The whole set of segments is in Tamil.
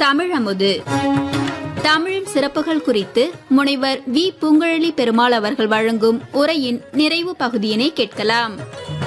தமிழமுது தமிழின் சிறப்புகள் குறித்து முனைவர் வி பூங்குழலி பெருமாள் அவர்கள் வழங்கும் உரையின் நிறைவு பகுதியினை கேட்கலாம்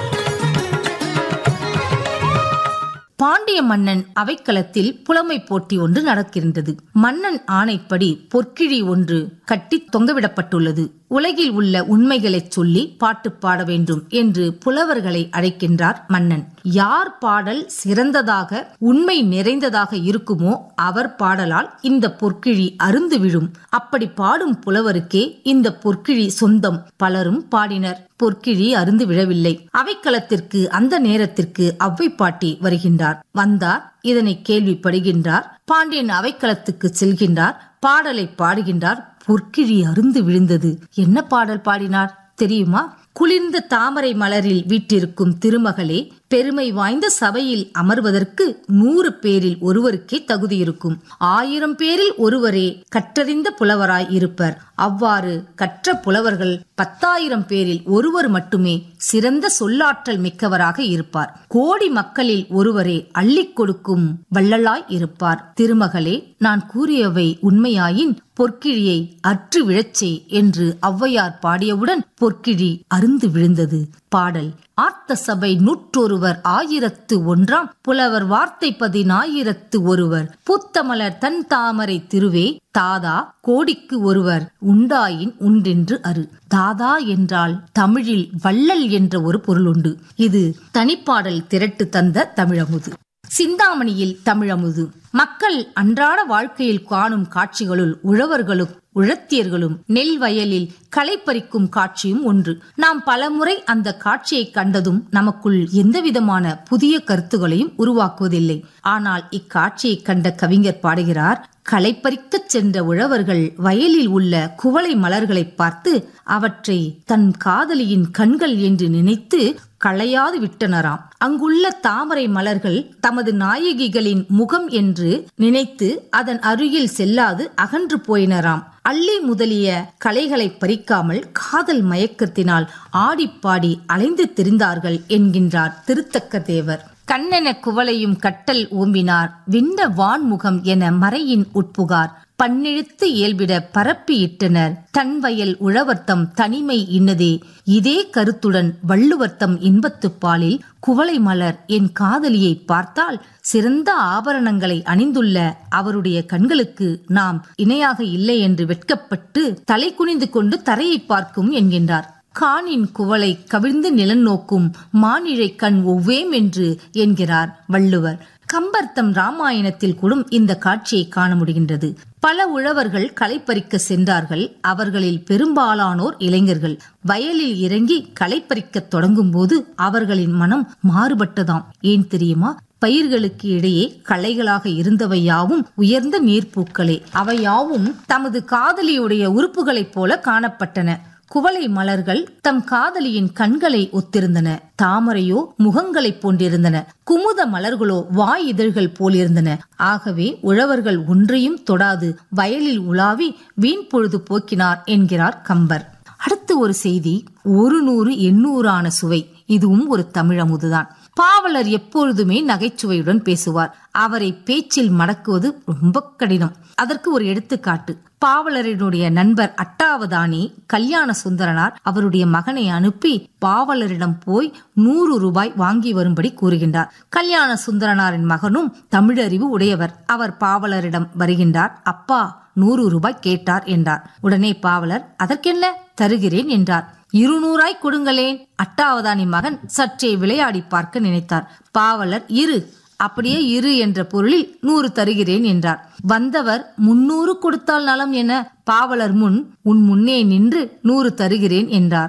பாண்டிய மன்னன் அவைக்களத்தில் புலமை போட்டி ஒன்று நடக்கின்றது மன்னன் ஆணைப்படி பொற்கிழி ஒன்று கட்டி தொங்கவிடப்பட்டுள்ளது உலகில் உள்ள உண்மைகளைச் சொல்லி பாட்டு பாட வேண்டும் என்று புலவர்களை அழைக்கின்றார் மன்னன் யார் பாடல் சிறந்ததாக உண்மை நிறைந்ததாக இருக்குமோ அவர் பாடலால் இந்த பொற்கிழி அருந்து விழும் அப்படி பாடும் புலவருக்கே இந்த பொற்கிழி சொந்தம் பலரும் பாடினர் பொற்கிழி அருந்து விழவில்லை அவைக்களத்திற்கு அந்த நேரத்திற்கு அவ்வை பாட்டி வருகின்றார் வந்தார் இதனை கேள்விப்படுகின்றார் பாண்டியன் அவைக்களத்துக்கு செல்கின்றார் பாடலை பாடுகின்றார் பொற்கிழி அருந்து விழுந்தது என்ன பாடல் பாடினார் தெரியுமா குளிர்ந்த தாமரை மலரில் வீட்டிருக்கும் திருமகளே பெருமை வாய்ந்த சபையில் அமர்வதற்கு நூறு பேரில் ஒருவருக்கே தகுதி இருக்கும் ஆயிரம் பேரில் ஒருவரே கற்றறிந்த புலவராய் இருப்பர் அவ்வாறு கற்ற புலவர்கள் பத்தாயிரம் பேரில் ஒருவர் மட்டுமே சிறந்த சொல்லாற்றல் மிக்கவராக இருப்பார் கோடி மக்களில் ஒருவரே அள்ளிக் கொடுக்கும் வள்ளலாய் இருப்பார் திருமகளே நான் கூறியவை உண்மையாயின் பொற்கிழியை அற்று விழச்சே என்று ஔவையார் பாடியவுடன் பொற்கிழி அருந்து விழுந்தது பாடல் ஆர்த்த சபை நூற்றொருவர் ஆயிரத்து ஒன்றாம் புலவர் வார்த்தை பதினாயிரத்து ஒருவர் புத்தமலர் தன் தாமரை திருவே தாதா கோடிக்கு ஒருவர் உண்டாயின் உண்டென்று அரு தாதா என்றால் தமிழில் வள்ளல் என்ற ஒரு பொருள் உண்டு இது தனிப்பாடல் திரட்டு தந்த தமிழமுது சிந்தாமணியில் தமிழமுது மக்கள் அன்றாட வாழ்க்கையில் காணும் காட்சிகளுள் உழவர்களும் உழத்தியர்களும் நெல் வயலில் களை பறிக்கும் காட்சியும் ஒன்று நாம் பலமுறை அந்த காட்சியை கண்டதும் நமக்குள் எந்தவிதமான புதிய கருத்துகளையும் உருவாக்குவதில்லை ஆனால் இக்காட்சியை கண்ட கவிஞர் பாடுகிறார் களை பறிக்கச் சென்ற உழவர்கள் வயலில் உள்ள குவளை மலர்களை பார்த்து அவற்றை தன் காதலியின் கண்கள் என்று நினைத்து களையாது விட்டனராம் அங்குள்ள தாமரை மலர்கள் தமது நாயகிகளின் முகம் என்று நினைத்து அதன் அருகில் செல்லாது அகன்று போயினராம் அள்ளி முதலிய கலைகளை பறிக்காமல் காதல் மயக்கத்தினால் ஆடிப்பாடி அலைந்து திரிந்தார்கள் என்கின்றார் திருத்தக்க தேவர் கண்ணென குவளையும் கட்டல் ஓம்பினார் விண்ண வான்முகம் என மறையின் உட்புகார் பன்னெழுத்து இயல்பிட பரப்பி இட்டனர் தன் வயல் உழவர்த்தம் தனிமை இன்னதே இதே கருத்துடன் வள்ளுவர்த்தம் இன்பத்துப் பாலில் குவளை மலர் என் காதலியை பார்த்தால் சிறந்த ஆபரணங்களை அணிந்துள்ள அவருடைய கண்களுக்கு நாம் இணையாக இல்லை என்று வெட்கப்பட்டு தலை குனிந்து கொண்டு தரையை பார்க்கும் என்கின்றார் காணின் குவளை கவிழ்ந்து நிலன் நோக்கும் மானிழை கண் ஒவ்வேம் என்று என்கிறார் வள்ளுவர் கம்பர் தம் ராமாயணத்தில் கூடும் இந்த காட்சியை காண முடிகின்றது பல உழவர்கள் களை பறிக்க சென்றார்கள் அவர்களில் பெரும்பாலானோர் இளைஞர்கள் வயலில் இறங்கி களை பறிக்கத் தொடங்கும் போது அவர்களின் மனம் மாறுபட்டதாம் ஏன் தெரியுமா பயிர்களுக்கு இடையே களைகளாக இருந்தவையாவும் உயர்ந்த நீர்ப்பூக்களே அவையாவும் தமது காதலியுடைய உறுப்புகளைப் போல காணப்பட்டன குவளை மலர்கள் தம் காதலியின் கண்களை ஒத்திருந்தன தாமரையோ முகங்களைப் போன்றிருந்தன குமுத மலர்களோ வாய் இதழ்கள் போலிருந்தன ஆகவே உழவர்கள் ஒன்றையும் தொடாது வயலில் உலாவி வீண் பொழுது போக்கினார் என்கிறார் கம்பர் அடுத்து ஒரு செய்தி ஒரு நூறு எண்ணூறான சுவை இதுவும் ஒரு தமிழமுதுதான் பாவலர் எப்பொழுதுமே நகைச்சுவையுடன் பேசுவார் அவரை பேச்சில் மடக்குவது ரொம்ப கடினம் அதற்கு ஒரு எடுத்துக்காட்டு பாவலரினுடைய நண்பர் அட்டாவதானி கல்யாண சுந்தரனார் அவருடைய மகனை அனுப்பி பாவலரிடம் போய் நூறு ரூபாய் வாங்கி வரும்படி கூறுகின்றார் கல்யாண சுந்தரனாரின் மகனும் தமிழறிவு உடையவர் அவர் பாவலரிடம் வருகின்றார் அப்பா நூறு ரூபாய் கேட்டார் என்றார் உடனே பாவலர் அதற்கென்ன தருகிறேன் என்றார் இருநூறாய் கொடுங்களேன் அட்டாவதானி மகன் சற்றே விளையாடி பார்க்க நினைத்தார் பாவலர் இரு அப்படியே இரு என்ற பொருளில் நூறு தருகிறேன் என்றார் வந்தவர் முன்னூறு கொடுத்தால் நலம் என பாவலர் முன் உன் முன்னே நின்று நூறு தருகிறேன் என்றார்